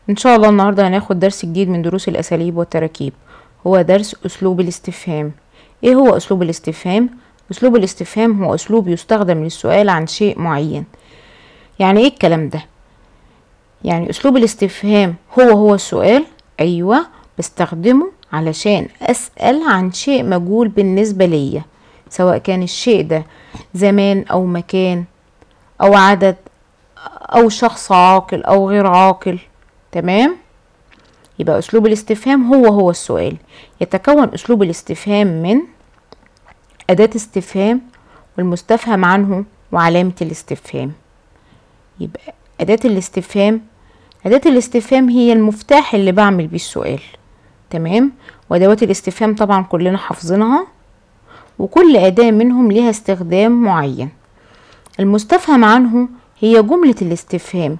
ان شاء الله النهاردة هناخد درس جديد من دروس الاساليب والتراكيب هو درس اسلوب الاستفهام ايه هو اسلوب الاستفهام اسلوب الاستفهام هو اسلوب يستخدم للسؤال عن شيء معين يعني ايه الكلام ده يعني اسلوب الاستفهام هو هو السؤال ايوه بستخدمه علشان اسأل عن شيء مجهول بالنسبة ليا سواء كان الشيء ده زمان او مكان او عدد او شخص عاقل او غير عاقل تمام يبقى اسلوب الاستفهام هو هو السؤال يتكون اسلوب الاستفهام من اداة استفهام والمستفهم عنه وعلامة الاستفهام يبقى اداة الاستفهام اداة الاستفهام هي المفتاح اللي بعمل بيه السؤال تمام وادوات الاستفهام طبعا كلنا حافظينها وكل اداة منهم ليها استخدام معين المستفهم عنه هي جملة الاستفهام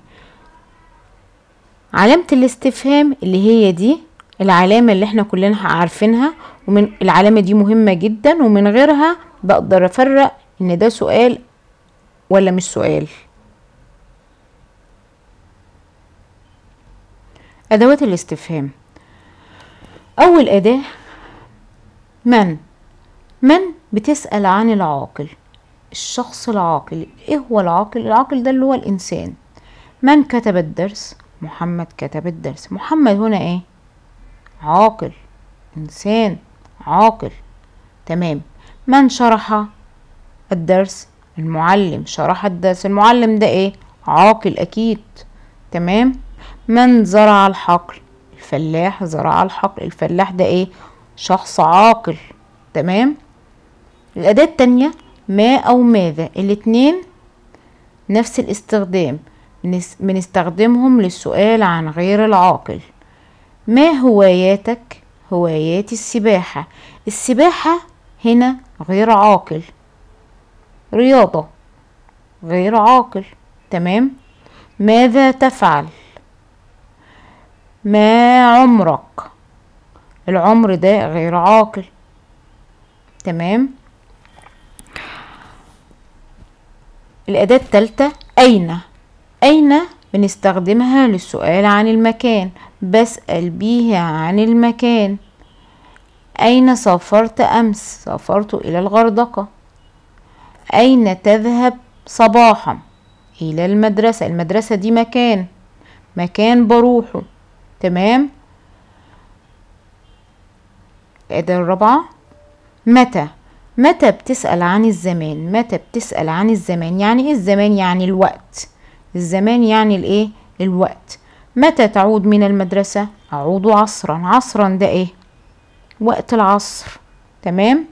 علامة الاستفهام اللي هي دي العلامة اللي احنا كلنا عارفينها ومن العلامة دي مهمة جدا ومن غيرها بقدر افرق ان ده سؤال ولا مش سؤال ادوات الاستفهام اول اداة من من بتسأل عن العاقل الشخص العاقل ايه هو العاقل العاقل ده اللي هو الانسان من كتب الدرس محمد كتب الدرس محمد هنا ايه عاقل انسان عاقل تمام من شرح الدرس المعلم شرح الدرس المعلم ده ايه عاقل اكيد تمام من زرع الحقل الفلاح زرع الحقل الفلاح ده ايه شخص عاقل تمام الأداة التانية ما أو ماذا الاتنين نفس الاستخدام بنستخدمهم للسؤال عن غير العاقل ما هواياتك هوايات السباحة السباحة هنا غير عاقل رياضة غير عاقل تمام ماذا تفعل ما عمرك العمر ده غير عاقل تمام الأداة التالتة أين أين بنستخدمها للسؤال عن المكان بسأل بيها عن المكان أين سافرت أمس سافرت إلى الغردقة أين تذهب صباحا إلى المدرسة المدرسة دي مكان مكان بروحه تمام الأداة الرابعة متى متى بتسأل عن الزمان متى بتسأل عن الزمان يعني ايه الزمان يعني الوقت الزمان يعني الايه الوقت متى تعود من المدرسة أعود عصرا عصرا ده ايه وقت العصر تمام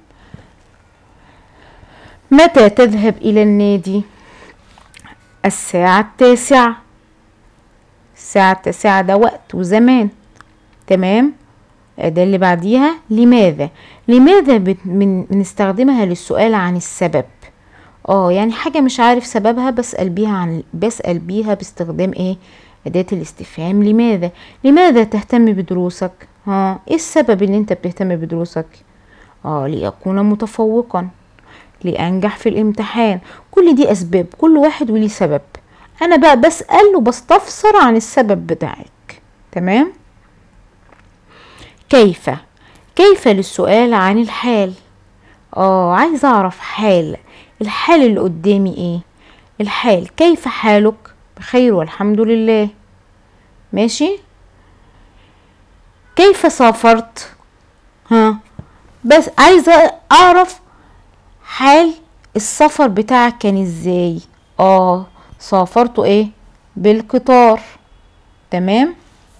متى تذهب إلى النادي الساعة التاسعة الساعة التاسعة ده وقت وزمان تمام ده اللي بعديها لماذا لماذا بنستخدمها للسؤال عن السبب اه يعني حاجة مش عارف سببها بسأل بيها عن بسأل بيها باستخدام ايه أداة الاستفهام لماذا لماذا تهتم بدروسك ها ايه السبب ان انت بتهتم بدروسك اه لأكون متفوقا لأنجح في الامتحان كل دي أسباب كل واحد وليه سبب أنا بقى بسأل وبستفسر عن السبب بتاعك تمام كيف كيف للسؤال عن الحال اه عايزه اعرف حال الحال اللي قدامي ايه الحال كيف حالك بخير والحمد لله ماشي كيف سافرت ها بس عايزه اعرف حال السفر بتاعك كان ازاي اه سافرته ايه بالقطار تمام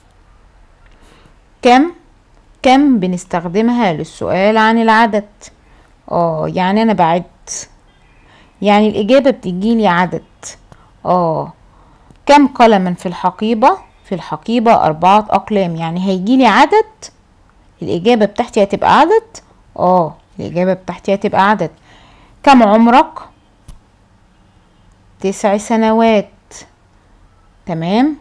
كم كم بنستخدمها للسؤال عن العدد اه يعني انا بعد يعني الاجابة بتجيلي عدد اه كم قلما في الحقيبة في الحقيبة اربعة اقلام يعني هيجيلي عدد الاجابة بتاعتي هتبقى عدد اه الاجابة بتاعتي هتبقى عدد كم عمرك تسع سنوات تمام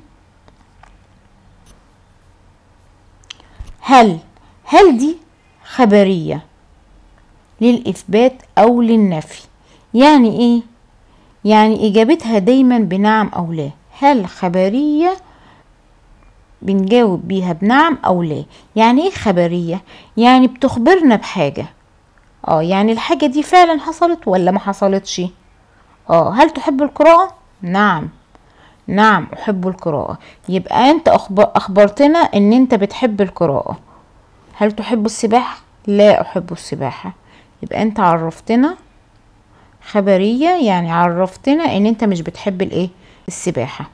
هل هل دي خبرية للإثبات أو للنفي يعني إيه؟ يعني إجابتها دايما بنعم أو لا هل خبرية بنجاوب بيها بنعم او لا يعني ايه خبرية يعني بتخبرنا بحاجة اه يعني الحاجة دي فعلا حصلت ولا ما حصلتش اه هل تحب القراءة نعم نعم احب القراءة يبقى انت أخب- اخبرتنا ان انت بتحب القراءة هل تحب السباحة لا احب السباحة يبقى انت عرفتنا خبرية يعني عرفتنا ان انت مش بتحب الايه السباحة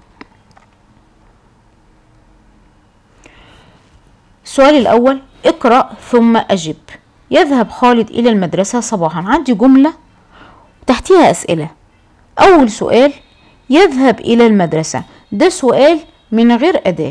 السؤال الاول اقرأ ثم اجب يذهب خالد الى المدرسة صباحا عندي جملة تحتيها اسئلة اول سؤال يذهب الى المدرسة ده سؤال من غير اداة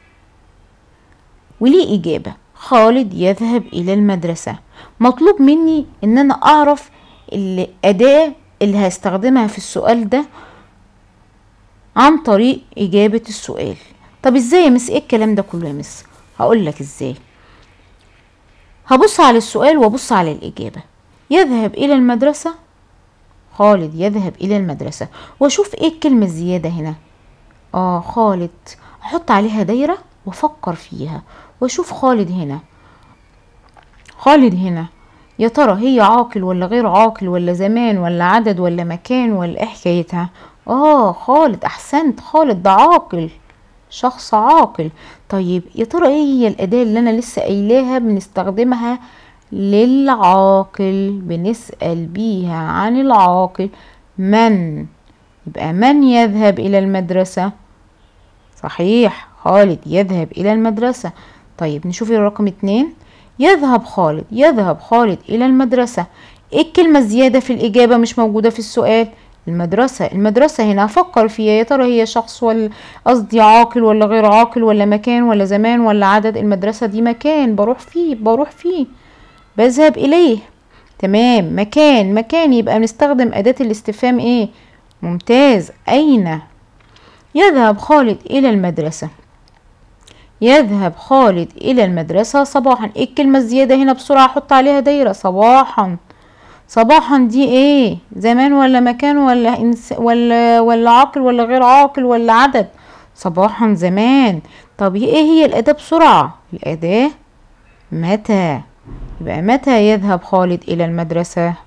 وليه اجابة خالد يذهب الى المدرسة مطلوب مني ان انا اعرف الاداة اللي هستخدمها في السؤال ده عن طريق اجابة السؤال طب ازاي يا مس ايه الكلام ده كله يا مس هقول لك ازاي هبص على السؤال وابص على الاجابة يذهب الى المدرسة خالد يذهب الى المدرسة واشوف ايه الكلمة الزيادة هنا اه خالد احط عليها دايرة وافكر فيها واشوف خالد هنا خالد هنا يا ترى هي عاقل ولا غير عاقل ولا زمان ولا عدد ولا مكان ولا ايه حكايتها اه خالد احسنت خالد ده عاقل شخص عاقل طيب يا ترى ايه هي الاداة اللي انا لسه قايلاها بنستخدمها للعاقل بنسأل بيها عن العاقل من يبقى من يذهب الى المدرسة صحيح خالد يذهب الى المدرسة طيب نشوف الرقم اتنين يذهب خالد يذهب خالد الى المدرسة ايه الكلمة الزيادة في الاجابة مش موجودة في السؤال المدرسة المدرسة هنا أفكر فيها يا ترى هي شخص ولا قصدي عاقل ولا غير عاقل ولا مكان ولا زمان ولا عدد المدرسة دي مكان بروح فيه بروح فيه بذهب إليه تمام مكان مكان يبقى بنستخدم أداة الاستفهام إيه ممتاز أين يذهب خالد إلى المدرسة يذهب خالد إلى المدرسة صباحا إيه الكلمة الزيادة هنا بسرعة أحط عليها دايرة صباحا صباحا دي ايه زمان ولا مكان ولا إنس ولا ولا عاقل ولا غير عاقل ولا عدد صباحا زمان طب ايه هي الأداة بسرعة الأداة متى يبقى متى يذهب خالد إلى المدرسة